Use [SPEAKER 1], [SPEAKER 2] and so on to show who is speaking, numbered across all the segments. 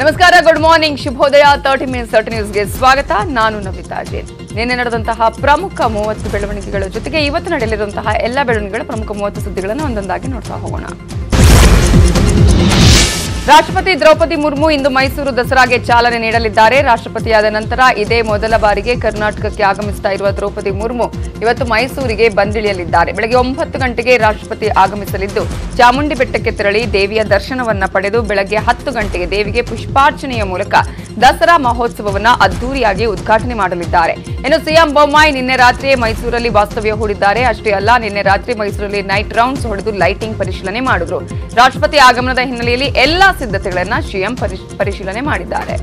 [SPEAKER 1] ನಮಸ್ಕಾರ good morning ಶುಭೋದಯ thirty minutes thirty ನ್ಯೂಸ್ಗೆ ಸ್ವಾಗತ ನಾನು ನವಿತಾ ಜೈನ್ ನಿನ್ನೆ ನಡೆದಂತಹ ಪ್ರಮುಖ ಮೂವತ್ತು ಬೆಳವಣಿಗೆಗಳ ಜೊತೆಗೆ ಇವತ್ತು ನಡೆಯಲಿರುವಂತಹ ಎಲ್ಲ ಬೆಳವಣಿಗೆಗಳ ಪ್ರಮುಖ ಮೂವತ್ತು ಸುದ್ದಿಗಳನ್ನು ಒಂದೊಂದಾಗಿ ನೋಡ್ತಾ ಹೋಗೋಣ ರಾಷ್ಟ್ರಪತಿ ದ್ರೌಪದಿ ಮುರ್ಮು ಇಂದು ಮೈಸೂರು ದಸರಾಗೆ ಚಾಲನೆ ನೀಡಲಿದ್ದಾರೆ ರಾಷ್ಟ್ರಪತಿಯಾದ ನಂತರ ಇದೇ ಮೊದಲ ಬಾರಿಗೆ ಕರ್ನಾಟಕಕ್ಕೆ ಆಗಮಿಸ್ತಾ ಇರುವ ದ್ರೌಪದಿ ಮುರ್ಮು ಇವತ್ತು ಮೈಸೂರಿಗೆ ಬಂದಿಳಿಯಲಿದ್ದಾರೆ ಬೆಳಗ್ಗೆ ಒಂಬತ್ತು ಗಂಟೆಗೆ ರಾಷ್ಟ್ರಪತಿ ಆಗಮಿಸಲಿದ್ದು ಚಾಮುಂಡಿ ಬೆಟ್ಟಕ್ಕೆ ತೆರಳಿ ದೇವಿಯ ದರ್ಶನವನ್ನ ಪಡೆದು ಬೆಳಗ್ಗೆ ಹತ್ತು ಗಂಟೆಗೆ ದೇವಿಗೆ ಪುಷ್ಪಾರ್ಚನೆಯ ಮೂಲಕ ದಸರಾ ಮಹೋತ್ಸವವನ್ನ ಅದ್ದೂರಿಯಾಗಿ ಉದ್ಘಾಟನೆ ಮಾಡಲಿದ್ದಾರೆ ಇನ್ನು ಸಿಎಂ ಬೊಮ್ಮಾಯಿ ನಿನ್ನೆ ರಾತ್ರಿಯೇ ಮೈಸೂರಲ್ಲಿ ವಾಸ್ತವ್ಯ ಹೂಡಿದ್ದಾರೆ ಅಷ್ಟೇ ಅಲ್ಲ ನಿನ್ನೆ ರಾತ್ರಿ ಮೈಸೂರಲ್ಲಿ ನೈಟ್ ರೌಂಡ್ಸ್ ಹೊಡೆದು ಲೈಟಿಂಗ್ ಪರಿಶೀಲನೆ ಮಾಡಿದ್ರು ರಾಷ್ಟ್ರಪತಿ ಆಗಮನದ ಹಿನ್ನೆಲೆಯಲ್ಲಿ ಎಲ್ಲಾ ಸಿದ್ಧತೆಗಳನ್ನ ಸಿಎಂ ಪರಿಶ್- ಪರಿಶೀಲನೆ ಮಾಡಿದ್ದಾರೆ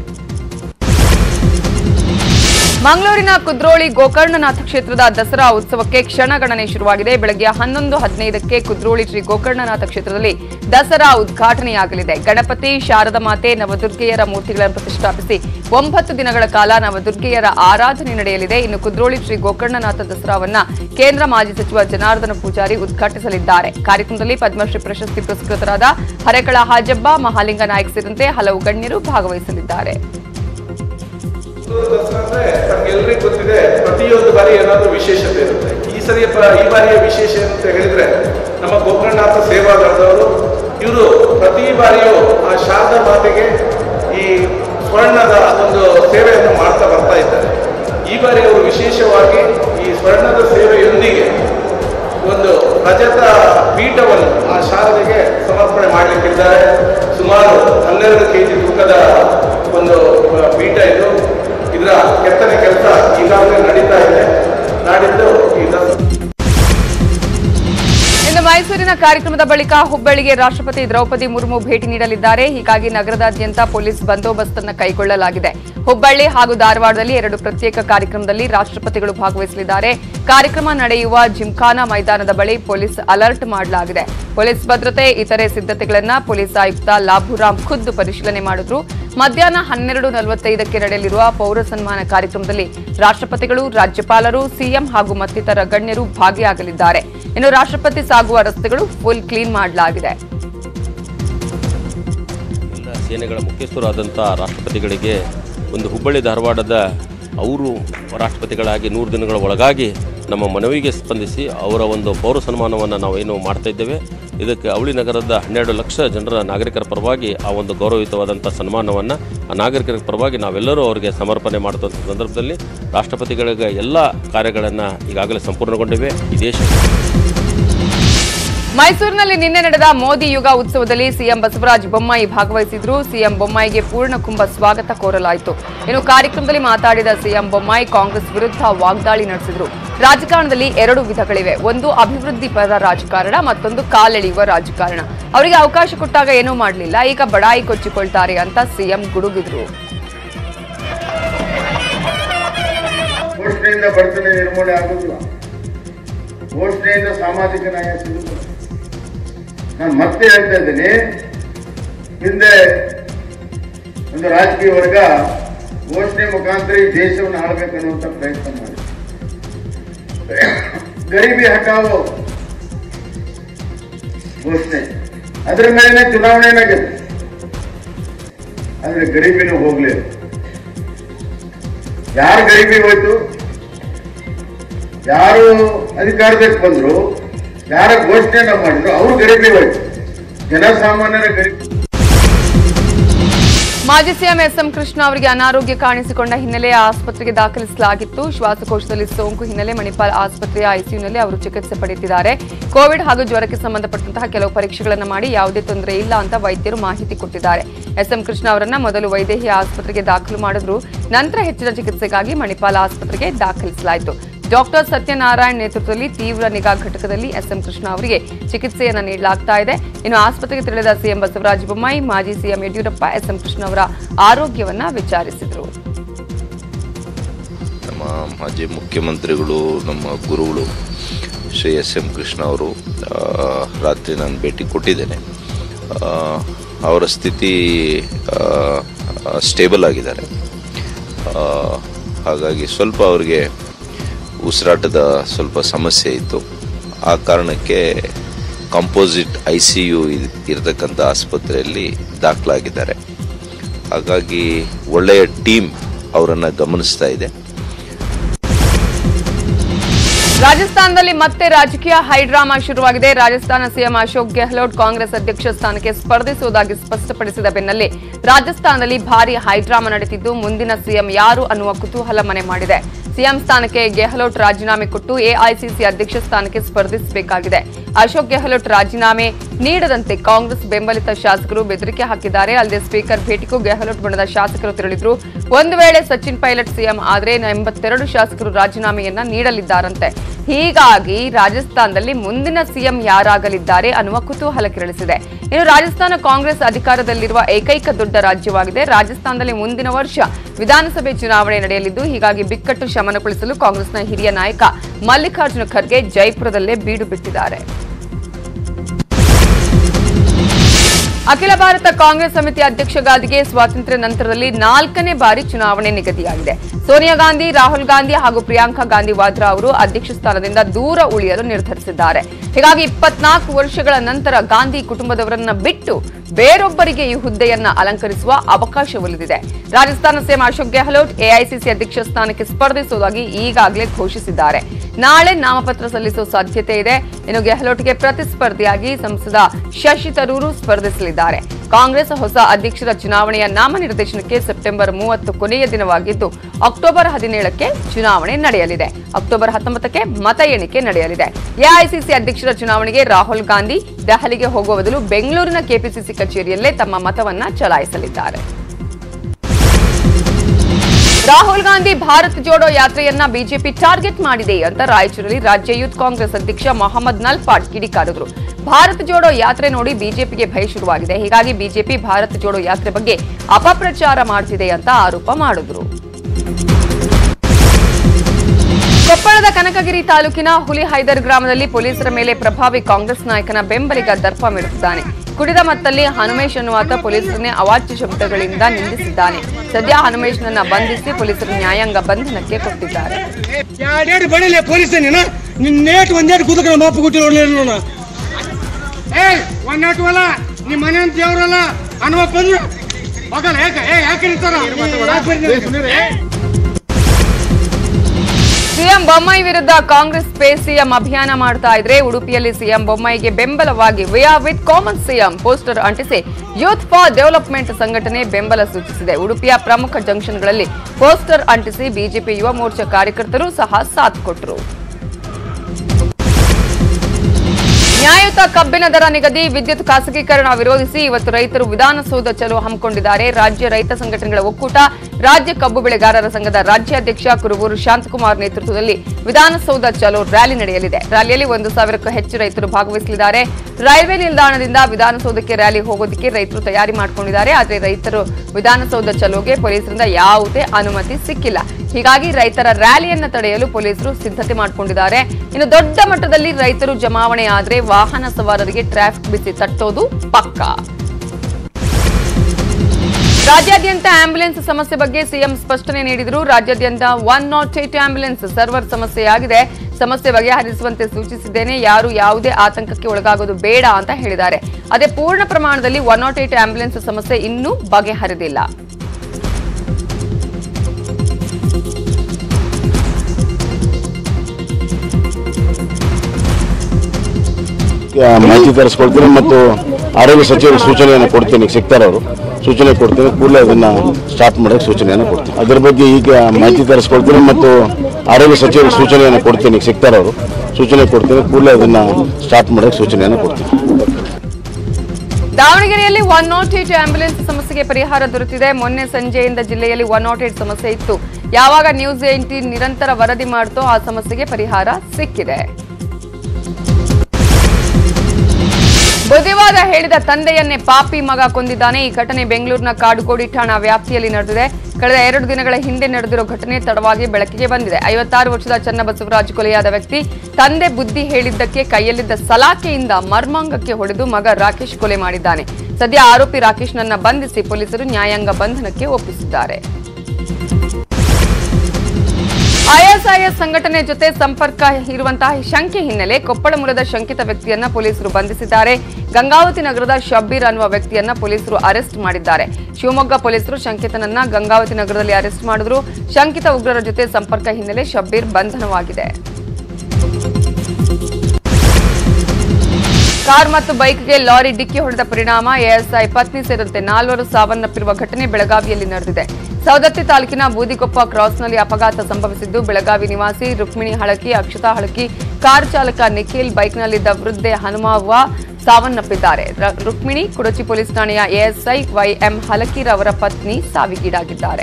[SPEAKER 1] ಮಂಗಳೂರಿನ ಕುದ್ರೋಳಿ ಗೋಕರ್ಣನಾಥ ಕ್ಷೇತ್ರದ ದಸರಾ ಉತ್ಸವಕ್ಕೆ ಕ್ಷಣಗಣನೆ ಶುರುವಾಗಿದೆ ಬೆಳಗ್ಗೆ ಹನ್ನೊಂದು ಹದಿನೈದಕ್ಕೆ ಕುದ್ರೋಳಿ ಶ್ರೀ ಗೋಕರ್ಣನಾಥ ಕ್ಷೇತ್ರದಲ್ಲಿ ದಸರಾ ಉದ್ಘಾಟನೆಯಾಗಲಿದೆ ಗಣಪತಿ ಶಾರದಾ ಮಾತೆ ನವದುರ್ಗೆಯರ ಮೂರ್ತಿಗಳನ್ನು ಪ್ರತಿಷ್ಠಾಪಿಸಿ ಒಂಬತ್ತು ದಿನಗಳ ಕಾಲ ನವದುರ್ಗೆಯರ ಆರಾಧನೆ ನಡೆಯಲಿದೆ ಇನ್ನು ಕುದ್ರೋಳಿ ಶ್ರೀ ಗೋಕರ್ಣನಾಥ ದಸರಾವನ್ನ ಕೇಂದ್ರ ಮಾಜಿ ಸಚಿವ ಜನಾರ್ದನ ಪೂಜಾರಿ ಉದ್ಘಾಟಿಸಲಿದ್ದಾರೆ ಕಾರ್ಯಕ್ರಮದಲ್ಲಿ ಪದ್ಮಶ್ರೀ ಪ್ರಶಸ್ತಿ ಪುರಸ್ಕೃತರಾದ ಹರೇಕಳ ಹಾಜಬ್ಬ ಮಹಾಲಿಂಗ ನಾಯ್ಕ್ ಸೇರಿದಂತೆ ಹಲವು ಗಣ್ಯರು ಭಾಗವಹಿಸಲಿದ್ದಾರೆ
[SPEAKER 2] ದಸರಾ ಅಂದ್ರೆ ನಮ್ಗೆಲ್ರಿಗೂ ಗೊತ್ತಿದೆ ಪ್ರತಿಯೊಂದು ಬಾರಿ ಏನಾದರೂ ವಿಶೇಷತೆ ಇರುತ್ತೆ ಈ ಸರಿ ಪ- ಈ ಬಾರಿಯ ವಿಶೇಷ ಅಂತ ಹೇಳಿದ್ರೆ ನಮ್ಮ ಗೋಕರ್ಣನಾಥ ಸೇವಾದಳದವರು ಇವರು ಪ್ರತಿ ಬಾರಿಯೂ ಆ ಶಾರದಾ ಮಾತೆಗೆ ಈ ಸ್ವರ್ಣದ ಒಂದು ಸೇವೆಯನ್ನು ಮಾಡ್ತಾ ಬರ್ತಾ ಇದ್ದಾರೆ ಈ ಬಾರಿ ಅವರು ವಿಶೇಷವಾಗಿ ಈ ಸ್ವರ್ಣದ ಸೇವೆಯೊಂದಿಗೆ ಒಂದು ರಜತ ಪೀಠವನ್ನು ಆ ಶಾರದೆಗೆ ಸಮರ್ಪಣೆ ಮಾಡಲಿಕ್ಕಿದ್ದಾರೆ ಸುಮಾರು ಹನ್ನೆರಡು ಕೆ ಜಿ ತೂಕದ ಒಂದು ಆ, ಪೀಠ ಇದು ಇದರ ಕೆತ್ತನೆ ಕೆಲಸ ಈಗಾಗಲೇ ನಡೀತಾ ಇದೆ ನಾಡಿದ್ದು ಈ ದಸ
[SPEAKER 1] ಇನ್ನು ಮೈಸೂರಿನ ಕಾರ್ಯಕ್ರಮದ ಬಳಿಕ ಹುಬ್ಬಳ್ಳಿಗೆ ರಾಷ್ಟ್ರಪತಿ ದ್ರೌಪದಿ ಮುರ್ಮು ಭೇಟಿ ನೀಡಲಿದ್ದಾರೆ ಹೀಗಾಗಿ ನಗರದಾದ್ಯಂತ ಪೊಲೀಸ್ ಬಂದೋಬಸ್ತ್ ಅನ್ನು ಕೈಗೊಳ್ಳಲಾಗಿದೆ ಹುಬ್ಬಳ್ಳಿ ಹಾಗೂ ಧಾರವಾಡದಲ್ಲಿ ಎರಡು ಪ್ರತ್ಯೇಕ ಕಾರ್ಯಕ್ರಮದಲ್ಲಿ ರಾಷ್ಟ್ರಪತಿಗಳು ಭಾಗವಹಿಸಲಿದ್ದಾರೆ ಕಾರ್ಯಕ್ರಮ ನಡೆಯುವ ಜಿಮ್ಖಾನಾ ಮೈದಾನದ ಬಳಿ ಪೊಲೀಸ್ ಅಲರ್ಟ್ ಮಾಡಲಾಗಿದೆ ಪೊಲೀಸ್ ಭದ್ರತೆ ಇತರೆ ಸಿದ್ಧತೆಗಳನ್ನ ಪೊಲೀಸ್ ಆಯುಕ್ತ ಲಾಭುರಾಮ್ ಖುದ್ದು ಪರಿಶೀಲನೆ ಮಾಡಿದ್ರು ಮಧ್ಯಾಹ್ನ ಹನ್ನೆರಡು ನಲವತ್ತೈದಕ್ಕೆ ನಡೆಯಲಿರುವ ಪೌರ ಸನ್ಮಾನ ಕಾರ್ಯಕ್ರಮದಲ್ಲಿ ರಾಷ್ಟ್ರಪತಿಗಳು ರಾಜ್ಯಪಾಲರು ಸಿಎಂ ಹಾಗೂ ಮತ್ತಿತರ ಗಣ್ಯರು ಭಾಗಿಯಾಗಲಿದ್ದಾರೆ ಇನ್ನು ರಾಷ್ಟ್ರಪತಿ ಸಾಗುವ ರಸ್ತೆಗಳು ಫುಲ್ ಕ್ಲೀನ್ ಮಾಡಲಾಗಿದೆ
[SPEAKER 3] ಎಲ್ಲ ಸೇನೆಗಳ ಮುಖ್ಯಸ್ಥರಾದಂಥ ರಾಷ್ಟ್ರಪತಿಗಳಿಗೆ ಒಂದು ಹುಬ್ಬಳ್ಳಿ ಧಾರವಾಡದ ಅವರು ರಾಷ್ಟ್ರಪತಿಗಳಾಗಿ ನೂರು ದಿನಗಳ ಒಳಗಾಗಿ ನಮ್ಮ ಮನವಿಗೆ ಸ್ಪಂದಿಸಿ ಅವರ ಒಂದು ಪೌರ ಸನ್ಮಾನವನ್ನು ನಾವೇನು ಮಾಡ್ತಾ ಇದ್ದೇವೆ ಇದಕ್ಕೆ ಅವಳಿ ನಗರದ ಹನ್ನೆರಡು ಲಕ್ಷ ಜನರ ನಾಗರಿಕರ ಪರವಾಗಿ ಆ ಒಂದು ಗೌರವಯುತವಾದಂಥ ಸನ್ಮಾನವನ್ನು ಆ ನಾಗರಿಕರ ಪರವಾಗಿ ನಾವೆಲ್ಲರೂ ಅವರಿಗೆ ಸಮರ್ಪಣೆ ಮಾಡುವಂಥ ಸಂದರ್ಭದಲ್ಲಿ ರಾಷ್ಟ್ರಪತಿಗಳಿಗೆ ಎಲ್ಲ ಕಾರ್ಯಗಳನ್ನು ಈಗಾಗಲೇ ಸಂಪೂರ್ಣಗೊಂಡಿವೆ ಈ ದೇಶ
[SPEAKER 1] ಮೈಸೂರಿನಲ್ಲಿ ನಿನ್ನೆ ನಡೆದ ಮೋದಿ ಯುಗ ಉತ್ಸವದಲ್ಲಿ ಸಿಎಂ ಬಸವರಾಜ ಬೊಮ್ಮಾಯಿ ಭಾಗವಹಿಸಿದ್ರು ಸಿಎಂ ಬೊಮ್ಮಾಯಿಗೆ ಪೂರ್ಣ ಕುಂಭ ಸ್ವಾಗತ ಕೋರಲಾಯಿತು ಇನ್ನು ಕಾರ್ಯಕ್ರಮದಲ್ಲಿ ಮಾತಾಡಿದ ಸಿಎಂ ಬೊಮ್ಮಾಯಿ ಕಾಂಗ್ರೆಸ್ ವಿರುದ್ಧ ವಾಗ್ದಾಳಿ ನಡೆಸಿದ್ರು ರಾಜಕಾರಣದಲ್ಲಿ ಎರಡು ವಿಧಗಳಿವೆ ಒಂದು ಅಭಿವೃದ್ಧಿ ಪರ ರಾಜಕಾರಣ ಮತ್ತೊಂದು ಕಾಲೆಳೆಯುವ ರಾಜಕಾರಣ ಅವರಿಗೆ ಅವಕಾಶ ಕೊಟ್ಟಾಗ ಏನೂ ಮಾಡಲಿಲ್ಲ ಈಗ ಬಡಾಯಿ ಕೊಚ್ಚಿಕೊಳ್ತಾರೆ ಅಂತ ಸಿಎಂ ಗುಡುಗಿದ್ರು
[SPEAKER 4] ಘೋಷಣೆಯಿಂದ ಬಡತನ ನಿರ್ಮೂಲನೆ ಆಗುದಿಲ್ಲ ಘೋಷಣೆಯಿಂದ ಸಾಮಾಜಿಕ ನ್ಯಾಯ ಸಿಗುತ್ತದೆ ನಾನು ಮತ್ತೆ ಹೇಳ್ತಾ ಇದ್ದೀನಿ ಹಿಂದೆ ಒಂದು ರಾಜಕೀಯ ವರ್ಗ ಘೋಷಣೆ ಮುಖಾಂತರ ಈ ದೇಶವನ್ನು ಆಳ್ಬೇಕನ್ನುವಂತ ಪ್ರಯತ್ನ ಮಾಡಿ ಗರೀಬಿ ಹಟಾವೋ ಘೋಷಣೆ ಅದರ ಮೇಲೆ ಚುನಾವಣೆ ಏನಾಗಿದೆ ಆದ್ರೆ ಗರೀಬಿನೂ ಹೋಗ್ಲಿಲ್ಲ ಯಾರು ಗರೀಬಿ ಹೋಯ್ತು ಯಾರು ಅಧಿಕಾರದಲ್ಲಿ ಬಂದ್ರು ಯಾರ ಘೋಷಣೆಯನ್ನ ಮಾಡಿದ್ರು ಅವ್ರು ಗರೀಬಿ ಹೋಯ್ತು ಜನಸಾಮಾನ್ಯರ ಗರೀಬಿ
[SPEAKER 1] ಮಾಜಿ ಸಿಎಂ ಎಸ್ಎಂ ಕೃಷ್ಣ ಅವರಿಗೆ ಅನಾರೋಗ್ಯ ಕಾಣಿಸಿಕೊಂಡ ಹಿನ್ನೆಲೆ ಆಸ್ಪತ್ರೆಗೆ ದಾಖಲಿಸಲಾಗಿತ್ತು ಶ್ವಾಸಕೋಶದಲ್ಲಿ ಸೋಂಕು ಹಿನ್ನೆಲೆ ಮಣಿಪಾಲ್ ಆಸ್ಪತ್ರೆಯ ಐಸಿಯುನಲ್ಲಿ ಅವರು ಚಿಕಿತ್ಸೆ ಪಡೆಯುತ್ತಿದ್ದಾರೆ ಕೋವಿಡ್ ಹಾಗೂ ಜ್ವರಕ್ಕೆ ಸಂಬಂಧಪಟ್ಟಂತಹ ಕೆಲವು ಪರೀಕ್ಷೆಗಳನ್ನು ಮಾಡಿ ಯಾವುದೇ ತೊಂದರೆ ಇಲ್ಲ ಅಂತ ವೈದ್ಯರು ಮಾಹಿತಿ ಕೊಟ್ಟಿದ್ದಾರೆ ಎಸ್ಎಂ ಕೃಷ್ಣ ಅವರನ್ನ ಮೊದಲು ವೈದೇಹಿ ಆಸ್ಪತ್ರೆಗೆ ದಾಖಲು ಮಾಡಿದ್ರು ನಂತರ ಹೆಚ್ಚಿನ ಚಿಕಿತ್ಸೆಗಾಗಿ ಮಣಿಪಾಲ್ ಆಸ್ಪತ್ರೆಗೆ ದಾಖಲಿಸಲಾಯಿತು ಡಾಕ್ಟರ್ ಸತ್ಯನಾರಾಯಣ್ ನೇತೃತ್ವದಲ್ಲಿ ತೀವ್ರ ನಿಗಾ ಘಟಕದಲ್ಲಿ ಎಸ್ಎಂ ಕೃಷ್ಣ ಅವರಿಗೆ ಚಿಕಿತ್ಸೆಯನ್ನು ನೀಡಲಾಗ್ತಾ ಇದೆ ಇನ್ನು ಆಸ್ಪತ್ರೆಗೆ ತೆರಳಿದ ಸಿಎಂ ಬಸವರಾಜ ಬೊಮ್ಮಾಯಿ ಮಾಜಿ ಸಿಎಂ ಯಡಿಯೂರಪ್ಪ ಎಸ್ಎಂ ಕೃಷ್ಣ ಅವರ ಆರೋಗ್ಯವನ್ನ ವಿಚಾರಿಸಿದರು
[SPEAKER 5] ನಮ್ಮ ಮಾಜಿ ಮುಖ್ಯಮಂತ್ರಿಗಳು ನಮ್ಮ ಗುರುಗಳು ಶ್ರೀ ಎಸ್ ಎಂ ಕೃಷ್ಣ ಅವರು ಆ, ರಾತ್ರಿ ನಾನು ಭೇಟಿ ಕೊಟ್ಟಿದ್ದೇನೆ ಆ, ಅವರ ಸ್ಥಿತಿ ಸ್ಟೇಬಲ್ ಆಗಿದ್ದಾರೆ ಆ, ಹಾಗಾಗಿ ಸ್ವಲ್ಪ ಅವರಿಗೆ ಉಸಿರಾಟದ ಸ್ವಲ್ಪ ಸಮಸ್ಯೆ ಇತ್ತು ಆ ಕಾರಣಕ್ಕೆ ಕಾಂಪೋಸಿಟ್ ಐ ಸಿ ಯು ಇರತಕ್ಕಂಥ ಆಸ್ಪತ್ರೆಯಲ್ಲಿ ದಾಖಲಾಗಿದ್ದಾರೆ ಹಾಗಾಗಿ ಒಳ್ಳೆಯ ಟೀಮ್ ಅವರನ್ನು ಗಮನಿಸ್ತಾ ಇದೆ
[SPEAKER 1] ರಾಜಸ್ಥಾನದಲ್ಲಿ ಮತ್ತೆ ರಾಜಕೀಯ ಹೈಡ್ರಾಮಾ ಶುರುವಾಗಿದೆ ರಾಜಸ್ಥಾನ ಸಿಎಂ ಅಶೋಕ್ ಗೆಹ್ಲೋಟ್ ಕಾಂಗ್ರೆಸ್ ಅಧ್ಯಕ್ಷ ಸ್ಥಾನಕ್ಕೆ ಸ್ಪರ್ಧಿಸುವುದಾಗಿ ಸ್ಪಷ್ಟಪಡಿಸಿದ ಬೆನ್ನಲ್ಲೇ ರಾಜಸ್ಥಾನದಲ್ಲಿ ಭಾರಿ ಹೈಡ್ರಾಮಾ ನಡೆದಿದ್ದು ಮುಂದಿನ ಸಿಎಂ ಯಾರು ಅನ್ನುವ ಕುತೂಹಲ ಮನೆ ಮಾಡಿದೆ ಸಿಎಂ ಸ್ಥಾನಕ್ಕೆ ಗೆಹ್ಲೋಟ್ ರಾಜೀನಾಮೆ ಕೊಟ್ಟು ಎಐಸಿಸಿ ಅಧ್ಯಕ್ಷ ಸ್ಥಾನಕ್ಕೆ ಸ್ಪರ್ಧಿಸಬೇಕಾಗಿದೆ ಅಶೋಕ್ ಗೆಹ್ಲೋಟ್ ರಾಜೀನಾಮೆ ನೀಡದಂತೆ ಕಾಂಗ್ರೆಸ್ ಬೆಂಬಲಿತ ಶಾಸಕರು ಬೆದರಿಕೆ ಹಾಕಿದ್ದಾರೆ ಅಲ್ಲದೆ ಸ್ಪೀಕರ್ ಭೇಟಿಗೂ ಗೆಹ್ಲೋಟ್ ಬಣದ ಶಾಸಕರು ತೆರಳಿದ್ರು ಒಂದು ವೇಳೆ ಸಚಿನ್ ಪೈಲಟ್ ಸಿಎಂ ಆದ್ರೆ ಎಂಬತ್ತೆರಡು ಶಾಸಕರು ರಾಜೀನಾಮೆಯನ್ನ ನೀಡಲಿದ್ದಾರಂತೆ ಹೀಗಾಗಿ ರಾಜಸ್ಥಾನದಲ್ಲಿ ಮುಂದಿನ ಸಿಎಂ ಯಾರಾಗಲಿದ್ದಾರೆ ಅನ್ನುವ ಕುತೂಹಲ ಕೆರಳಿಸಿದೆ ಇನ್ನು ರಾಜಸ್ಥಾನ ಕಾಂಗ್ರೆಸ್ ಅಧಿಕಾರದಲ್ಲಿರುವ ಏಕೈಕ ದೊಡ್ಡ ರಾಜ್ಯವಾಗಿದೆ ರಾಜಸ್ಥಾನದಲ್ಲಿ ಮುಂದಿನ ವರ್ಷ ವಿಧಾನಸಭೆ ಚುನಾವಣೆ ನಡೆಯಲಿದ್ದು ಹೀಗಾಗಿ ಬಿಕ್ಕಟ್ಟು ಶಮನಗೊಳಿಸಲು ಕಾಂಗ್ರೆಸ್ನ ಹಿರಿಯ ನಾಯಕ ಮಲ್ಲಿಕಾರ್ಜುನ ಖರ್ಗೆ ಜೈಪುರದಲ್ಲೇ ಬೀಡು ಬಿಟ್ಟಿದ್ದಾರೆ ಅಖಿಲ ಭಾರತ ಕಾಂಗ್ರೆಸ್ ಸಮಿತಿ ಅಧ್ಯಕ್ಷ ಗಾದಿಗೆ ಸ್ವಾತಂತ್ರ್ಯ ನಂತರದಲ್ಲಿ ನಾಲ್ಕನೇ ಬಾರಿ ಚುನಾವಣೆ ನಿಗದಿಯಾಗಿದೆ ಸೋನಿಯಾ ಗಾಂಧಿ ರಾಹುಲ್ ಗಾಂಧಿ ಹಾಗೂ ಪ್ರಿಯಾಂಕಾ ಗಾಂಧಿ ವಾದ್ರಾ ಅವರು ಅಧ್ಯಕ್ಷ ಸ್ಥಾನದಿಂದ ದೂರ ಉಳಿಯಲು ನಿರ್ಧರಿಸಿದ್ದಾರೆ ಹೀಗಾಗಿ ಇಪ್ಪತ್ನಾಲ್ಕು ವರ್ಷಗಳ ನಂತರ ಗಾಂಧಿ ಕುಟುಂಬದವರನ್ನ ಬಿಟ್ಟು ಬೇರೊಬ್ಬರಿಗೆ ಈ ಹುದ್ದೆಯನ್ನ ಅಲಂಕರಿಸುವ ಅವಕಾಶ ಒಲಿದಿದೆ ರಾಜಸ್ಥಾನ ಸಿಎಂ ಅಶೋಕ್ ಗೆಹ್ಲೋಟ್ ಎಐಸಿಸಿ ಅಧ್ಯಕ್ಷ ಸ್ಥಾನಕ್ಕೆ ಸ್ಪರ್ಧಿಸುವುದಾಗಿ ಈಗಾಗಲೇ ಘೋಷಿಸಿದ್ದಾರೆ ನಾಳೆ ನಾಮಪತ್ರ ಸಲ್ಲಿಸುವ ಸಾಧ್ಯತೆ ಇದೆ ಇನ್ನು ಗೆಹ್ಲೋಟ್ಗೆ ಪ್ರತಿಸ್ಪರ್ಧಿಯಾಗಿ ಸಂಸದ ಶಶಿ ತರೂರು ಸ್ಪರ್ಧಿಸಲಿದ್ದಾರೆ ಕಾಂಗ್ರೆಸ್ ಹೊಸ ಅಧ್ಯಕ್ಷರ ಚುನಾವಣೆಯ ನಾಮನಿರ್ದೇಶನಕ್ಕೆ ಸೆಪ್ಟೆಂಬರ್ ಮೂವತ್ತು ಕೊನೆಯ ದಿನವಾಗಿದ್ದು ಅಕ್ಟೋಬರ್ ಹದಿನೇಳಕ್ಕೆ ಚುನಾವಣೆ ನಡೆಯಲಿದೆ ಅಕ್ಟೋಬರ್ ಹತ್ತೊಂಬತ್ತಕ್ಕೆ ಮತ ಎಣಿಕೆ ನಡೆಯಲಿದೆ ಎಐಸಿಸಿ ಅಧ್ಯಕ್ಷರ ಚುನಾವಣೆಗೆ ರಾಹುಲ್ ಗಾಂಧಿ ದೆಹಲಿಗೆ ಹೋಗುವ ಬದಲು ಬೆಂಗಳೂರಿನ ಕೆಪಿಸಿಸಿ ಕಚೇರಿಯಲ್ಲೇ ತಮ್ಮ ಮತವನ್ನ ಚಲಾಯಿಸಲಿದ್ದಾರೆ ರಾಹುಲ್ ಗಾಂಧಿ ಭಾರತ್ ಜೋಡೋ ಯಾತ್ರೆಯನ್ನ ಬಿಜೆಪಿ ಟಾರ್ಗೆಟ್ ಮಾಡಿದೆ ಅಂತ ರಾಯಚೂರಲ್ಲಿ ರಾಜ್ಯ ಯೂತ್ ಕಾಂಗ್ರೆಸ್ ಅಧ್ಯಕ್ಷ ಮೊಹಮ್ಮದ್ ನಲ್ಪಾಟ್ ಕಿಡಿಕಾರಿದ್ರು ಭಾರತ್ ಜೋಡೋ ಯಾತ್ರೆ ನೋಡಿ ಬಿಜೆಪಿಗೆ ಭಯ ಶುರುವಾಗಿದೆ ಹೀಗಾಗಿ ಬಿಜೆಪಿ ಭಾರತ್ ಜೋಡೋ ಯಾತ್ರೆ ಬಗ್ಗೆ ಅಪಪ್ರಚಾರ ಮಾಡ್ತಿದೆ ಅಂತ ಆರೋಪ ಮಾಡಿದ್ರು ಕೊಪ್ಪಳದ ಕನಕಗಿರಿ ತಾಲೂಕಿನ ಹುಲಿಹೈದರ್ ಗ್ರಾಮದಲ್ಲಿ ಪೊಲೀಸರ ಮೇಲೆ ಪ್ರಭಾವಿ ಕಾಂಗ್ರೆಸ್ ನಾಯಕನ ಬೆಂಬಲಿಗ ದರ್ಪ ಮಿಡುತ್ತಿದ್ದಾನೆ ಕುಡಿದ ಮತ್ತಲ್ಲಿ ಹನುಮೇಶ್ ಅನ್ನುವಾತ ಪೊಲೀಸರನ್ನೇ ಅವಾಚ್ಯ ಶಬ್ದಗಳಿಂದ ನಿಂದಿಸಿದ್ದಾನೆ ಸದ್ಯ ಹನುಮೇಶ್ನನ್ನ ಬಂಧಿಸಿ ಪೊಲೀಸರು ನ್ಯಾಯಾಂಗ ಬಂಧನಕ್ಕೆ ಕೊಟ್ಟಿದ್ದಾರೆ
[SPEAKER 6] ಎರಡೆರಡು ಬಡಿಲೆ ಪೊಲೀಸ್ ನೀನು ನಿನ್ನ ನೇಟ್ ಒಂದೆರಡು ಕೂದಕ ಮಾಪು ಕೊಟ್ಟಿರೋ ನೋಡ ಏ ಒಂದ್ ನೇಟ್ ಅಲ್ಲ ನಿಮ್ಮ ಮನೆ ಅಂತ ದೇವ್ರಲ್ಲ ಅನ್ನುವ ಬಂದ್ರು ಹೋಗಲ್ಲ ಯಾಕೆ ಏ ಯಾಕೆ ಇರ್ತಾರ
[SPEAKER 1] ಸಿಎಂ ಬೊಮ್ಮಾಯಿ ವಿರುದ್ಧ ಕಾಂಗ್ರೆಸ್ ಪೇ ಸಿಎಂ ಅಭಿಯಾನ ಮಾಡ್ತಾ ಇದ್ರೆ ಉಡುಪಿಯಲ್ಲಿ ಸಿಎಂ ಬೊಮ್ಮಾಯಿಗೆ ಬೆಂಬಲವಾಗಿ we are with common CM poster ಅಂಟಿಸಿ ಯೂತ್ ಫಾರ್ ಡೆವಲಪ್ಮೆಂಟ್ ಸಂಘಟನೆ ಬೆಂಬಲ ಸೂಚಿಸಿದೆ ಉಡುಪಿಯ ಪ್ರಮುಖ ಜಂಕ್ಷನ್ಗಳಲ್ಲಿ ಪೋಸ್ಟರ್ ಅಂಟಿಸಿ ಬಿಜೆಪಿ ಯುವ ಮೋರ್ಚಾ ಕಾರ್ಯಕರ್ತರು ಸಹ ಸಾಥ್ ಕೊಟ್ಟರು ನ್ಯಾಯಯುತ ಕಬ್ಬಿನ ದರ ನಿಗದಿ ವಿದ್ಯುತ್ ಖಾಸಗೀಕರಣ ವಿರೋಧಿಸಿ ಇವತ್ತು ರೈತರು ವಿಧಾನಸೌಧ ಚಲೋ ಹಮ್ಮಿಕೊಂಡಿದ್ದಾರೆ ರಾಜ್ಯ ರೈತ ಸಂಘಟನೆಗಳ ಒಕ್ಕೂಟ ರಾಜ್ಯ ಕಬ್ಬು ಬೆಳೆಗಾರರ ಸಂಘದ ರಾಜ್ಯಾಧ್ಯಕ್ಷ ಕುರುಬೂರು ಶಾಂತಕುಮಾರ್ ನೇತೃತ್ವದಲ್ಲಿ ವಿಧಾನಸೌಧ ಚಲೋ ರ್ಯಾಲಿ ನಡೆಯಲಿದೆ ರ್ಯಾಲಿಯಲ್ಲಿ ಒಂದು ಸಾವಿರಕ್ಕೂ ಹೆಚ್ಚು ರೈತರು ಭಾಗವಹಿಸಲಿದ್ದಾರೆ ರೈಲ್ವೆ ನಿಲ್ದಾಣದಿಂದ ವಿಧಾನಸೌಧಕ್ಕೆ ರ್ಯಾಲಿ ಹೋಗೋದಕ್ಕೆ ರೈತರು ತಯಾರಿ ಮಾಡಿಕೊಂಡಿದ್ದಾರೆ ಆದರೆ ರೈತರು ವಿಧಾನಸೌಧ ಚಲೋಗೆ ಪೊಲೀಸರಿಂದ ಯಾವುದೇ ಅನುಮತಿ ಸಿಕ್ಕಿಲ್ಲ ಹೀಗಾಗಿ ರೈತರ ರ್ಯಾಲಿಯನ್ನ ತಡೆಯಲು ಪೊಲೀಸರು ಸಿದ್ಧತೆ ಮಾಡಿಕೊಂಡಿದ್ದಾರೆ ಇನ್ನು ದೊಡ್ಡ ಮಟ್ಟದಲ್ಲಿ ರೈತರು ಜಮಾವಣೆ ಆದ್ರೆ ವಾಹನ ಸವಾರರಿಗೆ ಟ್ರಾಫಿಕ್ ಬಿಸಿ ತಟ್ಟೋದು ಪಕ್ಕಾ ರಾಜ್ಯಾದ್ಯಂತ ಆಂಬ್ಯುಲೆನ್ಸ್ ಸಮಸ್ಯೆ ಬಗ್ಗೆ ಸಿಎಂ ಸ್ಪಷ್ಟನೆ ನೀಡಿದರು ರಾಜ್ಯಾದ್ಯಂತ one nought eight ambulance server ಸಮಸ್ಯೆಯಾಗಿದೆ ಸಮಸ್ಯೆ ಬಗೆಹರಿಸುವಂತೆ ಸೂಚಿಸಿದ್ದೇನೆ ಯಾರು ಯಾವುದೇ ಆತಂಕಕ್ಕೆ ಒಳಗಾಗೋದು ಬೇಡ ಅಂತ ಹೇಳಿದ್ದಾರೆ ಅದೇ ಪೂರ್ಣ ಪ್ರಮಾಣದಲ್ಲಿ ಒನ್ ನಾಟ್ ಏಟ್ ಆಂಬ್ಯುಲೆನ್ಸ್ ಸಮಸ್ಯೆ ಇನ್ನೂ ಬಗೆಹರಿದಿಲ್ಲ
[SPEAKER 7] ಆ, ಮಾಹಿತಿ ತರಿಸ್ಕೊಳ್ತೀನಿ ಮತ್ತು ಆರೋಗ್ಯ ಸಚಿವರಿಗೆ ಸೂಚನೆಯನ್ನು ಕೊಡ್ತೀನಿ ಸಿಗ್ತಾರೆ ಅವರು ಸೂಚನೆ ಕೊಡ್ತೀನಿ ಕೂಡಲೇ ಅದನ್ನ ಸ್ಟಾರ್ಟ್ ಮಾಡೋಕ್ಕೆ ಸೂಚನೆಯನ್ನು ಕೊಡ್ತೀನಿ ಅದ್ರ ಬಗ್ಗೆ ಈಗ ಮಾಹಿತಿ ತರಿಸ್ಕೊಳ್ತೀನಿ ಮತ್ತು ಆರೋಗ್ಯ ಸಚಿವರಿಗೆ ಸೂಚನೆಯನ್ನು ಕೊಡ್ತೀನಿ ಸಿಗ್ತಾರೆ ಅವರು ಸೂಚನೆ ಕೊಡ್ತೀನಿ ಕೂಡಲೇ ಅದನ್ನ ಸ್ಟಾರ್ಟ್ ಮಾಡೋಕ್ಕೆ ಸೂಚನೆಯನ್ನು ಕೊಡ್ತೀನಿ
[SPEAKER 1] ದಾವಣಗೆರೆಯಲ್ಲಿ ಒನ್ ನಾಟ್ ಏಟ್ ಆಂಬ್ಯುಲೆನ್ಸ್ ಸಮಸ್ಯೆಗೆ ಪರಿಹಾರ ದೊರೆತಿದೆ ಮೊನ್ನೆ ಸಂಜೆಯಿಂದ ಜಿಲ್ಲೆಯಲ್ಲಿ ಒನ್ ನಾಟ್ ಏಟ್ ಸಮಸ್ಯೆ ಇತ್ತು ಯಾವಾಗ ನ್ಯೂಸ್ ಏಟೀನ್ ನಿರಂತರ ವರದಿ ಮಾಡ್ತೋ ಆ ಸಮಸ್ಯೆಗೆ ಪರಿಹಾರ ಸಿಕ್ಕಿದೆ ಬುದ್ಧಿವಾದ ಹೇಳಿದ ತಂದೆಯನ್ನೇ ಪಾಪಿ ಮಗ ಕೊಂದಿದ್ದಾನೆ ಈ ಘಟನೆ ಬೆಂಗಳೂರಿನ ಕಾಡುಗೋಡಿ ಠಾಣಾ ವ್ಯಾಪ್ತಿಯಲ್ಲಿ ನಡೆದಿದೆ ಕಳೆದ ಎರಡು ದಿನಗಳ ಹಿಂದೆ ನಡೆದಿರೋ ಘಟನೆ ತಡವಾಗಿ ಬೆಳಕಿಗೆ ಬಂದಿದೆ ಐವತ್ತಾರು ವರ್ಷದ ಚನ್ನಬಸವರಾಜ್ ಕೊಲೆಯಾದ ವ್ಯಕ್ತಿ ತಂದೆ ಬುದ್ಧಿ ಹೇಳಿದ್ದಕ್ಕೆ ಕೈಯಲ್ಲಿದ್ದ ಸಲಾಕೆಯಿಂದ ಮರ್ಮಾಂಗಕ್ಕೆ ಹೊಡೆದು ಮಗ ರಾಕೇಶ್ ಕೊಲೆ ಮಾಡಿದ್ದಾನೆ ಸದ್ಯ ಆರೋಪಿ ರಾಕೇಶ್ನನ್ನ ಬಂಧಿಸಿ ಪೊಲೀಸರು ನ್ಯಾಯಾಂಗ ಬಂಧನಕ್ಕೆ ಒಪ್ಪಿಸಿದ್ದಾರೆ ಐಎಸ್ಐಎಸ್ ಸಂಘಟನೆ ಜೊತೆ ಸಂಪರ್ಕ ಇರುವಂತಹ ಶಂಕೆ ಹಿನ್ನೆಲೆ ಕೊಪ್ಪಳ ಮೂಲದ ಶಂಕಿತ ವ್ಯಕ್ತಿಯನ್ನ ಪೊಲೀಸರು ಬಂಧಿಸಿದ್ದಾರೆ ಗಂಗಾವತಿ ನಗರದ ಶಬ್ಬೀರ್ ಅನ್ನುವ ವ್ಯಕ್ತಿಯನ್ನ ಪೊಲೀಸರು ಅರೆಸ್ಟ್ ಮಾಡಿದ್ದಾರೆ ಶಿವಮೊಗ್ಗ ಪೊಲೀಸರು ಶಂಕಿತನನ್ನ ಗಂಗಾವತಿ ನಗರದಲ್ಲಿ ಅರೆಸ್ಟ್ ಮಾಡಿದ್ರು ಶಂಕಿತ ಉಗ್ರರ ಜೊತೆ ಸಂಪರ್ಕ ಹಿನ್ನೆಲೆ ಶಬ್ಬೀರ್ ಬಂಧನವಾಗಿದೆ ಕಾರ್ ಮತ್ತು ಬೈಕ್ಗೆ ಲಾರಿ ಡಿಕ್ಕಿ ಹೊಡೆದ ಪರಿಣಾಮ ಎಎಸ್ಐ ಪತ್ನಿ ಸೇರಿದಂತೆ ನಾಲ್ವರು ಸಾವನ್ನಪ್ಪಿರುವ ಘಟನೆ ಬೆಳಗಾವಿಯಲ್ಲಿ ನಡೆದಿದೆ ಸವದತ್ತಿ ತಾಲೂಕಿನ ಬೂದಿಕೊಪ್ಪ ಕ್ರಾಸ್ನಲ್ಲಿ ಅಪಘಾತ ಸಂಭವಿಸಿದ್ದು ಬೆಳಗಾವಿ ನಿವಾಸಿ ರುಕ್ಮಿಣಿ ಹಳಕಿ ಅಕ್ಷತಾ ಹಳಕಿ ಕಾರ್ ಚಾಲಕ ನಿಖಿಲ್ ಬೈಕ್ನಲ್ಲಿದ್ದ ವೃದ್ಧೆ ಹನುಮವ್ವ ಸಾವನ್ನಪ್ಪಿದ್ದಾರೆ ರ- ರುಕ್ಮಿಣಿ ಕುಡಚಿ ಪೊಲೀಸ್ ಠಾಣೆಯ ಎಎಸ್ಐ ವೈಎಂ ಹಲಕೀರ್ ಅವರ ಪತ್ನಿ ಸಾವಿಗೀಡಾಗಿದ್ದಾರೆ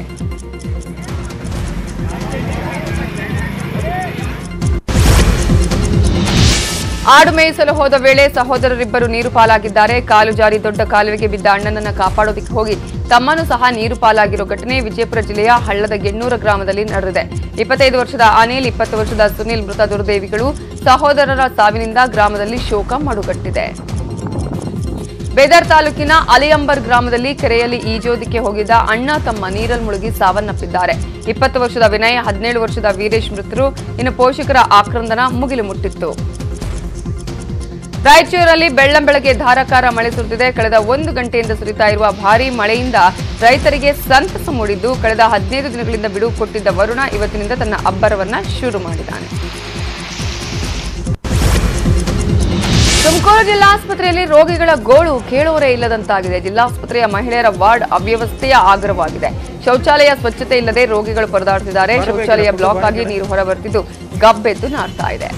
[SPEAKER 1] ಆಡು ಮೇಯಿಸಲು ಹೋದ ವೇಳೆ ಸಹೋದರರಿಬ್ಬರು ನೀರು ಪಾಲಾಗಿದ್ದಾರೆ ಕಾಲು ಜಾರಿ ದೊಡ್ಡ ಕಾಲುವೆಗೆ ಬಿದ್ದ ಅಣ್ಣನನ್ನ ಕಾಪಾಡೋದಕ್ಕೆ ಹೋಗಿ ತಮ್ಮನ್ನು ಸಹ ನೀರು ಪಾಲಾಗಿರೋ ಘಟನೆ ವಿಜಯಪುರ ಜಿಲ್ಲೆಯ ಹಳ್ಳದ ಗೆಣ್ಣೂರ ಗ್ರಾಮದಲ್ಲಿ ನಡೆದಿದೆ ಇಪ್ಪತ್ತೈದು ವರ್ಷದ ಅನಿಲ್ ಇಪ್ಪತ್ತು ವರ್ಷದ ಸುನಿಲ್ ಮೃತ ದುರ್ದೇವಿಗಳು ಸಹೋದರರ ಸಾವಿನಿಂದ ಗ್ರಾಮದಲ್ಲಿ ಶೋಕ ಮಡುಗಟ್ಟಿದೆ ಬೇದರ್ ತಾಲೂಕಿನ ಅಲಿಯಂಬರ್ ಗ್ರಾಮದಲ್ಲಿ ಕೆರೆಯಲ್ಲಿ ಈಜೋದಿಕ್ಕೆ ಹೋಗಿದ್ದ ಅಣ್ಣ ತಮ್ಮ ನೀರಲ್ಲಿ ಮುಳುಗಿ ಸಾವನ್ನಪ್ಪಿದ್ದಾರೆ ಇಪ್ಪತ್ತು ವರ್ಷದ ವಿನಯ್ ಹದಿನೇಳು ವರ್ಷದ ವೀರೇಶ್ ಮೃತರು ಇನ್ನು ಪೋಷಕರ ಆಕ್ರಂದನ ಮುಗಿಲು ಮುಟ್ಟಿತ್ತು ರಾಯಚೂರಲ್ಲಿ ಬೆಳ್ಳಂಬೆಳಗ್ಗೆ ಧಾರಾಕಾರ ಮಳೆ ಸುರಿದಿದೆ ಕಳೆದ ಒಂದು ಗಂಟೆಯಿಂದ ಸುರಿತಾ ಇರುವ ಭಾರೀ ಮಳೆಯಿಂದ ರೈತರಿಗೆ ಸಂತಸ ಮೂಡಿದ್ದು ಕಳೆದ ಹದಿನೈದು ದಿನಗಳಿಂದ ಬಿಡುವು ಕೊಟ್ಟಿದ್ದ ವರುಣ ಇವತ್ತಿನಿಂದ ತನ್ನ ಅಬ್ಬರವನ್ನ ಶುರು ಮಾಡಿದ್ದಾನೆ ತುಮಕೂರು ಜಿಲ್ಲಾಸ್ಪತ್ರೆಯಲ್ಲಿ ರೋಗಿಗಳ ಗೋಳು ಕೇಳುವರೇ ಇಲ್ಲದಂತಾಗಿದೆ ಜಿಲ್ಲಾಸ್ಪತ್ರೆಯ ಮಹಿಳೆಯರ ವಾರ್ಡ್ ಅವ್ಯವಸ್ಥೆಯ ಆಗ್ರವಾಗಿದೆ ಶೌಚಾಲಯ ಸ್ವಚ್ಛತೆ ಇಲ್ಲದೆ ರೋಗಿಗಳು ಪರದಾಡುತ್ತಿದ್ದಾರೆ ಶೌಚಾಲಯ ಬ್ಲಾಕ್ ಆಗಿ ನೀರು ಹೊರಬರ್ತಿದ್ದು ಗಬ್ಬೆದ್ದು ನಾರ್ತಾ ಇದೆ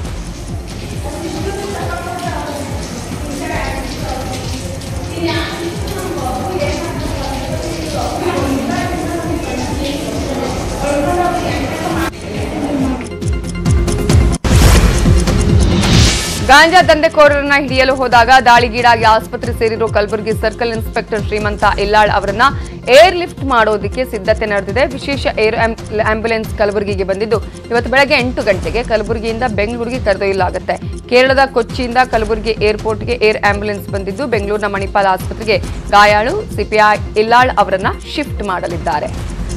[SPEAKER 1] ಗಾಂಜಾ ದಂಧೆಕೋರರನ್ನ ಹಿಡಿಯಲು ಹೋದಾಗ ದಾಳಿಗೀಡಾಗಿ ಆಸ್ಪತ್ರೆ ಸೇರಿರೋ ಕಲಬುರಗಿ ಸರ್ಕಲ್ ಇನ್ಸ್ಪೆಕ್ಟರ್ ಶ್ರೀಮಂತ ಇಲ್ಲಾಳ್ ಅವರನ್ನ ಏರ್ ಲಿಫ್ಟ್ ಮಾಡೋದಕ್ಕೆ ಸಿದ್ಧತೆ ನಡೆದಿದೆ ವಿಶೇಷ ಏರ್ ಆಂಬ್ಯುಲೆನ್ಸ್ ಕಲಬುರಗಿಗೆ ಬಂದಿದ್ದು ಇವತ್ತು ಬೆಳಗ್ಗೆ ಎಂಟು ಗಂಟೆಗೆ ಕಲಬುರಗಿಯಿಂದ ಬೆಂಗಳೂರಿಗೆ ಕರೆದೊಯ್ಯಲಾಗುತ್ತೆ ಕೇರಳದ ಕೊಚ್ಚಿಯಿಂದ ಕಲಬುರಗಿ ಏರ್ಪೋರ್ಟ್ಗೆ ಏರ್ ಆಂಬ್ಯುಲೆನ್ಸ್ ಬಂದಿದ್ದು ಬೆಂಗಳೂರಿನ ಮಣಿಪಾಲ್ ಆಸ್ಪತ್ರೆಗೆ ಗಾಯಾಳು ಸಿಪಿಐ ಇಲ್ಲಾಳ್ ಅವರನ್ನ ಶಿಫ್ಟ್ ಮಾಡಲಿದ್ದಾರೆ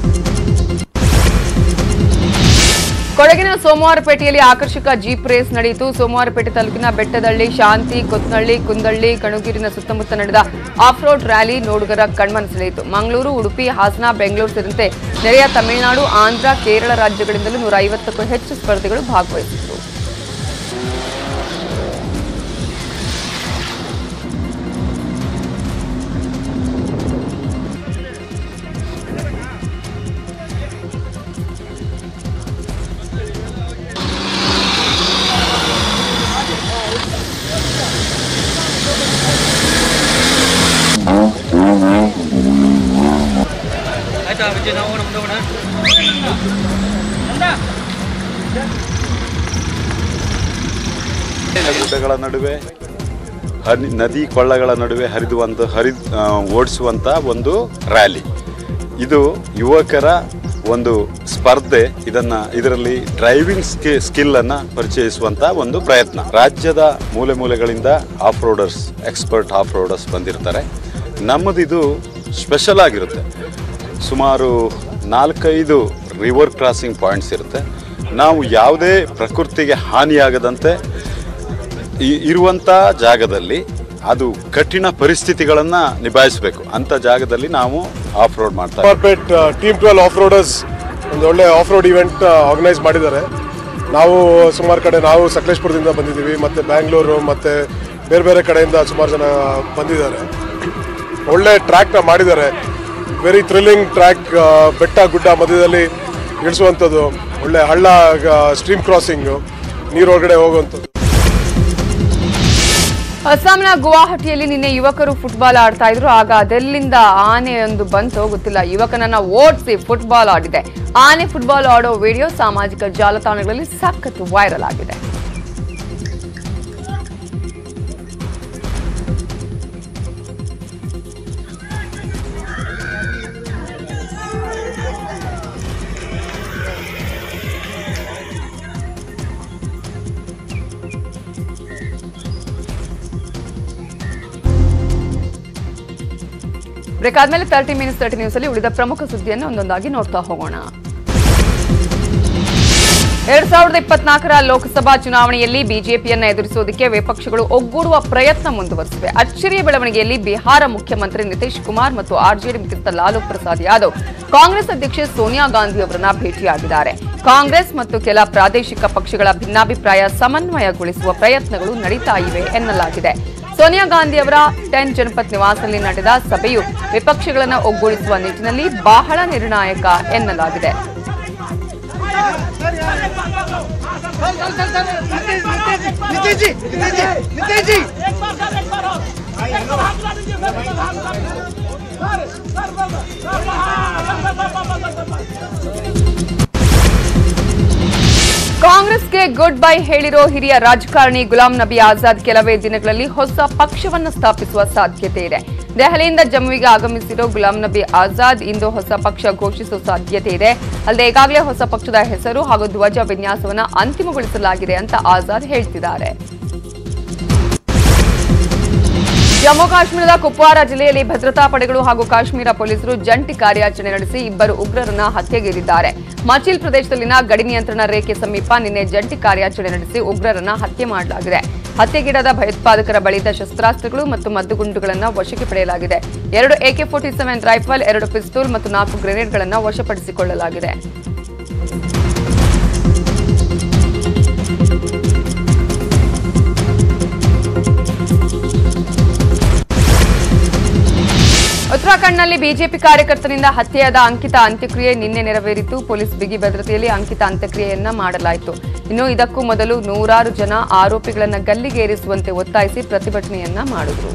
[SPEAKER 1] ಕೊಡಗಿನ ಸೋಮವಾರಪೇಟೆಯಲ್ಲಿ ಆಕರ್ಷಕ ಜೀಪ್ ರೇಸ್ ನಡೆಯಿತು ಸೋಮವಾರಪೇಟೆ ತಾಲೂಕಿನ ಬೆಟ್ಟದಳ್ಳಿ ಶಾಂತಿ ಕೊತ್ನಳ್ಳಿ ಕುಂದಳ್ಳಿ ಕಣುಗಿರಿನ ಸುತ್ತಮುತ್ತ ನಡೆದ ಆಫ್ ರೋಡ್ ರ್ಯಾಲಿ ನೋಡುಗರ ಕಣ್ಮನ ಸೆಳೆಯಿತು ಮಂಗಳೂರು ಉಡುಪಿ ಹಾಸನ ಬೆಂಗಳೂರು ಸೇರಿದಂತೆ ನೆರೆಯ ತಮಿಳುನಾಡು ಆಂಧ್ರ ಕೇರಳ ರಾಜ್ಯಗಳಿಂದಲೂ ನೂರ ಐವತ್ತಕ್ಕೂ ಹೆಚ್ಚು ಸ್ಪರ್ಧಿಗಳು ಭಾಗವಹಿಸಿದರು
[SPEAKER 8] ಗುಡ್ಡಗಳ ನಡುವೆ ಹನಿ ನದಿ ಕೊಳ್ಳಗಳ ನಡುವೆ ಹರಿದುವಂತ ಹರಿ ಆ, ಓಡಿಸುವಂತ ಒಂದು ರ್ಯಾಲಿ ಇದು ಯುವಕರ ಒಂದು ಸ್ಪರ್ಧೆ ಇದನ್ನ ಇದರಲ್ಲಿ ಡ್ರೈವಿಂಗ್ ಸ್ಕಿ ಸ್ಕಿಲ್ ಅನ್ನ ಪರಿಚಯಿಸುವಂತ ಒಂದು ಪ್ರಯತ್ನ ರಾಜ್ಯದ ಮೂಲೆ ಮೂಲೆಗಳಿಂದ off roaders expert off roaders ಬಂದಿರ್ತಾರೆ ನಮ್ಮದಿದು ಸ್ಪೆಷಲ್ ಆಗಿರುತ್ತೆ ಸುಮಾರು ನಾಲ್ಕೈದು ರಿವರ್ ಕ್ರಾಸಿಂಗ್ ಪಾಯಿಂಟ್ಸ್ ಇರುತ್ತೆ ನಾವು ಯಾವುದೇ ಪ್ರಕೃತಿಗೆ ಹಾನಿಯಾಗದಂತೆ ಈ- ಇರುವಂತ ಜಾಗದಲ್ಲಿ ಅದು ಕಠಿಣ ಪರಿಸ್ಥಿತಿಗಳನ್ನ ನಿಭಾಯಿಸಬೇಕು ಅಂತ ಜಾಗದಲ್ಲಿ ನಾವು ಆಫ್ ರೋಡ್ ಮಾಡ್ತಾ ಇದ್ದೀವಿ.
[SPEAKER 9] Corporate team twelve off roaders ಒಂದು ಒಳ್ಳೆ ಆಫ್ ರೋಡ್ ಇವೆಂಟ್ ಆರ್ಗನೈಸ್ ಮಾಡಿದ್ದಾರೆ ನಾವು ಸುಮಾರು ಕಡೆ ನಾವು ಸಕಲೇಶ್ಪುರದಿಂದ ಬಂದಿದ್ದೀವಿ ಮತ್ತು ಬ್ಯಾಂಗ್ಳೂರು ಮತ್ತು ಬೇರೆ ಬೇರೆ ಕಡೆಯಿಂದ ಸುಮಾರು ಜನ ಬಂದಿದ್ದಾರೆ ಒಳ್ಳೆ ಟ್ರ್ಯಾಕ್ನ ಮಾಡಿದ್ದಾರೆ ವೆರಿ ಥ್ರಿಲ್ಲಿಂಗ್ ಟ್ರ್ಯಾಕ್ ಬೆಟ್ಟ ಗುಡ್ಡ ಮಧ್ಯದಲ್ಲಿ ಇಳಿಸುವಂಥದ್ದು ಒಳ್ಳೆ ಹಳ್ಳ ಸ್ಟ್ರೀಮ್ ಕ್ರಾಸಿಂಗು ನೀರೊಳಗಡೆ ಹೋಗುವಂಥದ್ದು
[SPEAKER 1] ಅಸ್ಸಾಂನ ಗುವಾಹಟಿಯಲ್ಲಿ ನಿನ್ನೆ ಯುವಕರು ಫುಟ್ಬಾಲ್ ಆಡ್ತಾ ಇದ್ರು ಆಗ ಅದೆಲ್ಲಿಂದ ಆನೆ ಒಂದು ಬಂತೋ ಗೊತ್ತಿಲ್ಲ ಯುವಕನನ್ನ ಓಡಿಸಿ ಫುಟ್ಬಾಲ್ ಆಡಿದೆ ಆನೆ ಫುಟ್ಬಾಲ್ ಆಡೋ ವಿಡಿಯೋ ಸಾಮಾಜಿಕ ಜಾಲತಾಣಗಳಲ್ಲಿ ಸಖತ್ ವೈರಲ್ ಆಗಿದೆ ಬ್ರೇಕ್ ಆದ್ಮೇಲೆ ತರ್ಟಿ ಮಿನಿಟ್ಸ್ ತರ್ಟಿ ನ್ಯೂಸ್ ಅಲ್ಲಿ ಉಳಿದ ಪ್ರಮುಖ ಸುದ್ದಿಯನ್ನು ಒಂದೊಂದಾಗಿ ನೋಡ್ತಾ ಹೋಗೋಣ ಎರಡ್ ಸಾವಿರದ ಇಪ್ಪತ್ನಾಲ್ಕರ ಲೋಕಸಭಾ ಚುನಾವಣೆಯಲ್ಲಿ ಬಿಜೆಪಿಯನ್ನ ಎದುರಿಸುವುದಕ್ಕೆ ವಿಪಕ್ಷಗಳು ಒಗ್ಗೂಡುವ ಪ್ರಯತ್ನ ಮುಂದುವರೆಸಿವೆ ಅಚ್ಚರಿಯ ಬೆಳವಣಿಗೆಯಲ್ಲಿ ಬಿಹಾರ ಮುಖ್ಯಮಂತ್ರಿ ನಿತೀಶ್ ಕುಮಾರ್ ಮತ್ತು ಆರ್ಜೆಡಿ ಮುಖ್ಯಸ್ಥ ಲಾಲು ಪ್ರಸಾದ್ ಯಾದವ್ ಕಾಂಗ್ರೆಸ್ ಅಧ್ಯಕ್ಷೆ ಸೋನಿಯಾ ಗಾಂಧಿ ಅವರನ್ನ ಭೇಟಿಯಾಗಿದ್ದಾರೆ ಕಾಂಗ್ರೆಸ್ ಮತ್ತು ಕೆಲ ಪ್ರಾದೇಶಿಕ ಪಕ್ಷಗಳ ಭಿನ್ನಾಭಿಪ್ರಾಯ ಸಮನ್ವಯಗೊಳಿಸುವ ಪ್ರಯತ್ನಗಳು ನಡೀತಾ ಇವೆ ಎನ್ನಲಾಗಿದೆ ಸೋನಿಯಾ ಗಾಂಧಿ ಅವರ ಟೆನ್ ಜನಪತ್ ನಿವಾಸದಲ್ಲಿ ನಡೆದ ಸಭೆಯು ವಿಪಕ್ಷಗಳನ್ನು ಒಗ್ಗೂಡಿಸುವ ನಿಟ್ಟಿನಲ್ಲಿ ಬಹಳ ನಿರ್ಣಾಯಕ ಎನ್ನಲಾಗಿದೆ ಕಾಂಗ್ರೆಸ್ಗೆ ಗುಡ್ ಬೈ ಹೇಳಿರೋ ಹಿರಿಯ ರಾಜಕಾರಣಿ ಗುಲಾಂ ನಬಿ ಆಜಾದ್ ಕೆಲವೇ ದಿನಗಳಲ್ಲಿ ಹೊಸ ಪಕ್ಷವನ್ನು ಸ್ಥಾಪಿಸುವ ಸಾಧ್ಯತೆ ಇದೆ ದೆಹಲಿಯಿಂದ ಜಮ್ಮುವಿಗೆ ಆಗಮಿಸಿರೋ ಗುಲಾಂ ನಬಿ ಆಜಾದ್ ಇಂದು ಹೊಸ ಪಕ್ಷ ಘೋಷಿಸುವ ಸಾಧ್ಯತೆ ಇದೆ ಅಲ್ಲದೆ ಈಗಾಗಲೇ ಹೊಸ ಪಕ್ಷದ ಹೆಸರು ಹಾಗೂ ಧ್ವಜ ವಿನ್ಯಾಸವನ್ನು ಅಂತಿಮಗೊಳಿಸಲಾಗಿದೆ ಅಂತ ಆಜಾದ್ ಹೇಳ್ತಿದ್ದಾರೆ ಜಮ್ಮು ಕಾಶ್ಮೀರದ ಕುಪ್ವಾರ ಜಿಲ್ಲೆಯಲ್ಲಿ ಭದ್ರತಾ ಪಡೆಗಳು ಹಾಗೂ ಕಾಶ್ಮೀರ ಪೊಲೀಸರು ಜಂಟಿ ಕಾರ್ಯಾಚರಣೆ ನಡೆಸಿ ಇಬ್ಬರು ಉಗ್ರರನ್ನ ಹತ್ಯೆಗೈದಿದ್ದಾರೆ ಮಚಿಲ್ ಪ್ರದೇಶದಲ್ಲಿನ ಗಡಿ ನಿಯಂತ್ರಣ ರೇಖೆ ಸಮೀಪ ನಿನ್ನೆ ಜಂಟಿ ಕಾರ್ಯಾಚರಣೆ ನಡೆಸಿ ಉಗ್ರರನ್ನ ಹತ್ಯೆ ಮಾಡಲಾಗಿದೆ ಹತ್ಯೆಗೀಡಾದ ಭಯೋತ್ಪಾದಕರ ಬಳಿದ ಶಸ್ತ್ರಾಸ್ತ್ರಗಳು ಮತ್ತು ಮದ್ದುಗುಂಡುಗಳನ್ನು ವಶಕ್ಕೆ ಪಡೆಯಲಾಗಿದೆ ಎರಡು ಎಕೆ ಫೋರ್ಟಿ ಸೆವೆನ್ ರೈಫಲ್ ಎರಡು ಪಿಸ್ತೂಲ್ ಮತ್ತು ನಾಲ್ಕು ಗ್ರೆನೇಡ್ಗಳನ್ನು ವಶಪಡಿಸಿಕೊಳ್ಳಲಾಗಿದೆ ಉತ್ತರಾಖಂಡ್ನಲ್ಲಿ ಬಿಜೆಪಿ ಕಾರ್ಯಕರ್ತನಿಂದ ಹತ್ಯೆಯಾದ ಅಂಕಿತ ಅಂತ್ಯಕ್ರಿಯೆ ನಿನ್ನೆ ನೆರವೇರಿತು ಪೊಲೀಸ್ ಬಿಗಿ ಭದ್ರತೆಯಲ್ಲಿ ಅಂಕಿತ ಅಂತ್ಯಕ್ರಿಯೆಯನ್ನ ಮಾಡಲಾಯಿತು ಇನ್ನು ಇದಕ್ಕೂ ಮೊದಲು ನೂರಾರು ಜನ ಆರೋಪಿಗಳನ್ನ ಗಲ್ಲಿಗೇರಿಸುವಂತೆ ಒತ್ತಾಯಿಸಿ ಪ್ರತಿಭಟನೆಯನ್ನ ಮಾಡಿದ್ರು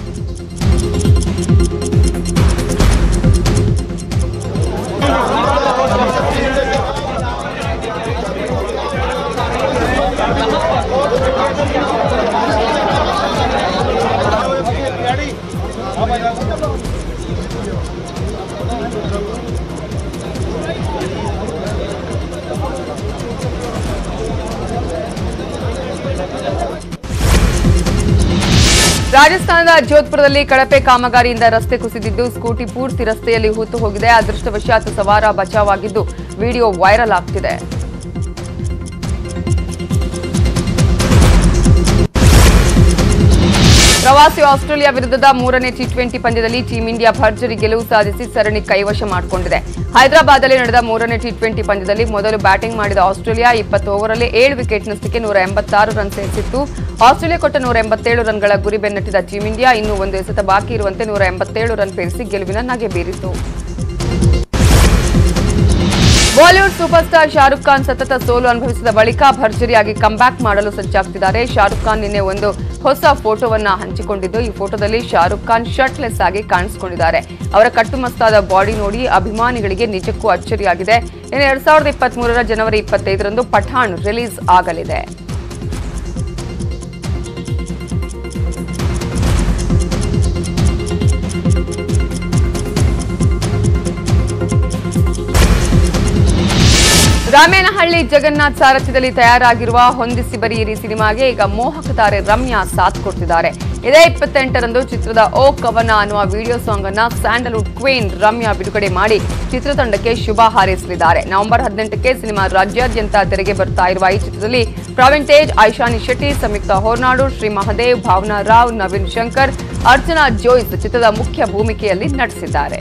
[SPEAKER 1] ರಾಜಸ್ಥಾನದ ಜೋಧ್ಪುರದಲ್ಲಿ ಕಳಪೆ ಕಾಮಗಾರಿಯಿಂದ ರಸ್ತೆ ಕುಸಿದಿದ್ದು ಸ್ಕೂಟಿ ಪೂರ್ತಿ ರಸ್ತೆಯಲ್ಲಿ ಹೂತು ಹೋಗಿದೆ ಅದೃಷ್ಟವಶಾತ್ ಸವಾರ ಬಚಾವಾಗಿದ್ದು ವಿಡಿಯೋ ವೈರಲ್ ಆಗ್ತಿದೆ ಪ್ರವಾಸಿ ಆಸ್ಟ್ರೇಲಿಯಾ ವಿರುದ್ಧದ ಮೂರನೇ ಟಿ ಟ್ವೆಂಟಿ ಪಂದ್ಯದಲ್ಲಿ ಟೀಂ ಇಂಡಿಯಾ ಭರ್ಜರಿ ಗೆಲುವು ಸಾಧಿಸಿ ಸರಣಿ ಕೈವಶ ಮಾಡಿಕೊಂಡಿದೆ ಹೈದರಾಬಾದ್ನಲ್ಲಿ ನಡೆದ ಮೂರನೇ ಟಿ ಟ್ವೆಂಟಿ ಪಂದ್ಯದಲ್ಲಿ ಮೊದಲು ಬ್ಯಾಟಿಂಗ್ ಮಾಡಿದ ಆಸ್ಟ್ರೇಲಿಯಾ ಇಪ್ಪತ್ತು ಓವರಲ್ಲಿ ಏಳು ವಿಕೆಟ್ ನಷ್ಟಕ್ಕೆ ನೂರ ಎಂಬತ್ತಾರು ರನ್ ಸೇರಿಸಿತ್ತು ಆಸ್ಟ್ರೇಲಿಯಾ ಕೊಟ್ಟ ನೂರ ಎಂಬತ್ತೇಳು ರನ್ಗಳ ಗುರಿ ಬೆನ್ನಟ್ಟಿದ ಟೀಂ ಇಂಡಿಯಾ ಇನ್ನೂ ಒಂದು ಎಸೆತ ಬಾಕಿ ಇರುವಂತೆ ನೂರ ಎಂಬತ್ತೇಳು ರನ್ ಪೇರಿಸಿ ಗೆಲುವಿನ ನಗೆ ಬೀರಿತು Bollywood super star Shahrukh Khan ಸತತ ಸೋಲು ಅನುಭವಿಸಿದ ಬಳಿಕ ಭರ್ಜರಿಯಾಗಿ ಕಂಬ್ಯಾಕ್ ಮಾಡಲು ಸಜ್ಜಾಗ್ತಿದ್ದಾರೆ ಶಾರುಖ್ ಖಾನ್ ನಿನ್ನೆ ಒಂದು ಹೊಸ ಫೋಟೋವನ್ನ ಹಂಚಿಕೊಂಡಿದ್ದು ಈ ಫೋಟೋದಲ್ಲಿ ಶಾರುಖ್ ಖಾನ್ ಶರ್ಟ್ಲೆಸ್ ಆಗಿ ಕಾಣಿಸಿಕೊಂಡಿದ್ದಾರೆ ಅವರ ಕಟ್ಟುಮಸ್ತಾದ ಬಾಡಿ ನೋಡಿ ಅಭಿಮಾನಿಗಳಿಗೆ ನಿಜಕ್ಕೂ ಅಚ್ಚರಿಯಾಗಿದೆ ಇನ್ನು ಎರಡ್ ಸಾವಿರದ ಇಪ್ಪತ್ತ್ ಮೂರರ ಜನವರಿ ಇಪ್ಪತ್ತೈದರಂದು ಪಠಾಣ್ ರಿಲೀಸ್ ಆಗಲಿದೆ ರಾಮೇನಹಳ್ಳಿ ಜಗನ್ನಾಥ್ ಸಾರಥ್ಯದಲ್ಲಿ ತಯಾರಾಗಿರುವ ಹೊಂದಿಸಿ ಬರೀರಿ ಸಿನಿಮಾಗೆ ಈಗ ಮೋಹಕ ತಾರೆ ರಮ್ಯಾ ಸಾಥ್ ಕೊಡ್ತಿದ್ದಾರೆ ಇದೇ ಇಪ್ಪತ್ತೆಂಟರಂದು ಚಿತ್ರದ ಓ ಕವನ ಅನ್ನುವ ವಿಡಿಯೋ ಸಾಂಗ್ ಅನ್ನ ಸ್ಯಾಂಡಲ್ವುಡ್ ಕ್ವೀನ್ ರಮ್ಯಾ ಬಿಡುಗಡೆ ಮಾಡಿ ಚಿತ್ರತಂಡಕ್ಕೆ ಶುಭ ಹಾರೈಸಲಿದ್ದಾರೆ ನವೆಂಬರ್ ಹದಿನೆಂಟಕ್ಕೆ ಸಿನಿಮಾ ರಾಜ್ಯಾದ್ಯಂತ ತೆರೆಗೆ ಬರ್ತಾ ಇರುವ ಈ ಚಿತ್ರದಲ್ಲಿ ಪ್ರವೀಣ್ ತೇಜ್ ಐಶಾನಿ ಶೆಟ್ಟಿ ಸಂಯುಕ್ತ ಹೋರ್ನಾಡು ಶ್ರೀ ಮಹದೇವ್ ಭಾವನಾ ರಾವ್ ನವೀನ್ ಶಂಕರ್ ಅರ್ಚನಾ ಜೋಯ್ಸ್ ಚಿತ್ರದ ಮುಖ್ಯ ಭೂಮಿಕೆಯಲ್ಲಿ ನಟಿಸಿದ್ದಾರೆ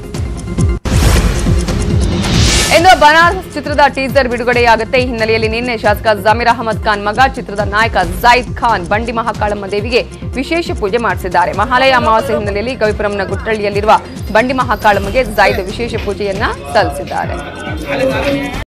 [SPEAKER 1] ಇಂದು ಬನಾರಸ್ ಚಿತ್ರದ ಟೀಸರ್ ಬಿಡುಗಡೆಯಾಗುತ್ತೆ ಈ ಹಿನ್ನೆಲೆಯಲ್ಲಿ ನಿನ್ನೆ ಶಾಸಕ ಜಮೀರ್ ಅಹಮದ್ ಖಾನ್ ಮಗ ಚಿತ್ರದ ನಾಯಕ ಜೈದ್ ಖಾನ್ ಬಂಡಿ ಮಹಾಕಾಳಮ್ಮ ದೇವಿಗೆ ವಿಶೇಷ ಪೂಜೆ ಮಾಡಿಸಿದ್ದಾರೆ ಮಹಾಲಯ ಅಮಾವಾಸ್ಯೆ ಹಿನ್ನೆಲೆಯಲ್ಲಿ ಗವಿಪುರಂನ ಗುಟ್ಟಳ್ಳಿಯಲ್ಲಿರುವ ಬಂಡಿ ಮಹಾಕಾಳಮ್ಮಗೆ ಜೈದ್ ವಿಶೇಷ ಪೂಜೆಯನ್ನ ಸಲ್ಲಿಸಿದ್ದಾರೆ